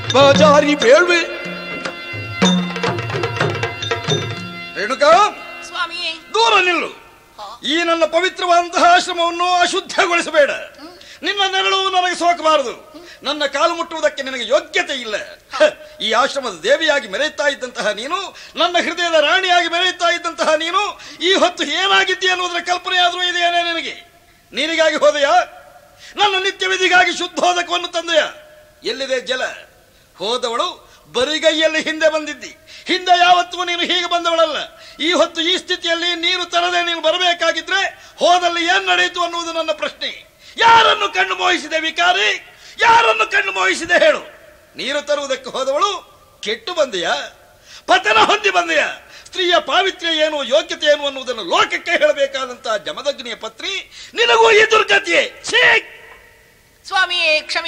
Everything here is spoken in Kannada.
ಬಾಜಾರಿ ಬೇಳ್ವೆ ರೇಣುಕಾ ಸ್ವಾಮಿಯೇ ದೂರ ನಿಲ್ಲು ಈ ನನ್ನ ಪವಿತ್ರವಾದಂತಹ ಆಶ್ರಮವನ್ನು ಅಶುದ್ಧಗೊಳಿಸಬೇಡ ನಿನ್ನ ನೆರಳು ನನಗೆ ಸೋಕಬಾರದು ನನ್ನ ಕಾಲು ಮುಟ್ಟುವುದಕ್ಕೆ ನಿನಗೆ ಯೋಗ್ಯತೆ ಇಲ್ಲ ಹ, ಈ ಆಶ್ರಮದ ದೇವಿಯಾಗಿ ಮೆರೆಯುತ್ತಾ ಇದ್ದಂತಹ ನೀನು ನನ್ನ ಹೃದಯದ ರಾಣಿಯಾಗಿ ಮೆರೆಯುತ್ತಾ ಇದ್ದಂತಹ ನೀನು ಈ ಹೊತ್ತು ಏನಾಗಿದ್ದೀಯ ಅನ್ನೋದರ ಕಲ್ಪನೆ ಆದರೂ ಇದೆಯೇನೇ ನಿನಗೆ ನೀರಿಗಾಗಿ ಹೋದೆಯಾ ನನ್ನ ನಿತ್ಯ ವಿಧಿಗಾಗಿ ಶುದ್ಧೋದಕವನ್ನು ತಂದೆಯ ಎಲ್ಲಿದೆ ಜಲ ಹೋದವಳು ಬರಿಗೈಯಲ್ಲಿ ಹಿಂದೆ ಬಂದಿದ್ದಿ ಹಿಂದೆ ಯಾವತ್ತೂ ನೀನು ಹೀಗೆ ಬಂದವಳಲ್ಲ ಈ ಹೊತ್ತು ಈ ಸ್ಥಿತಿಯಲ್ಲಿ ನೀರು ತರದೆ ನೀನು ಬರಬೇಕಾಗಿದ್ರೆ ಹೋದಲ್ಲಿ ಏನ್ ನಡೆಯಿತು ಅನ್ನುವುದು ನನ್ನ ಪ್ರಶ್ನೆ ಯಾರನ್ನು ಕಣ್ಣು ಮೋಹಿಸಿದೆ ವಿಕಾರಿ ಯಾರನ್ನು ಕಣ್ಣು ಮೋಹಿಸಿದೆ ಹೇಳು ನೀರು ತರುವುದಕ್ಕೆ ಹೋದವಳು ಕೆಟ್ಟು ಬಂದೆಯಾ ಪತನ ಹೊಂದಿ ಬಂದೆಯಾ ಸ್ತ್ರೀಯ ಪಾವಿತ್ರ್ಯ ಏನು ಯೋಗ್ಯತೆ ಏನು ಅನ್ನುವುದನ್ನು ಲೋಕಕ್ಕೆ ಹೇಳಬೇಕಾದಂತಹ ಜಮದಗ್ನಿಯ ಪತ್ನಿ ನಿನಗೂ ಈ ದುರ್ಗತಿಯೇ ಛೀ ಸ್ವಾಮಿಯೇ ಕ್ಷಮೆ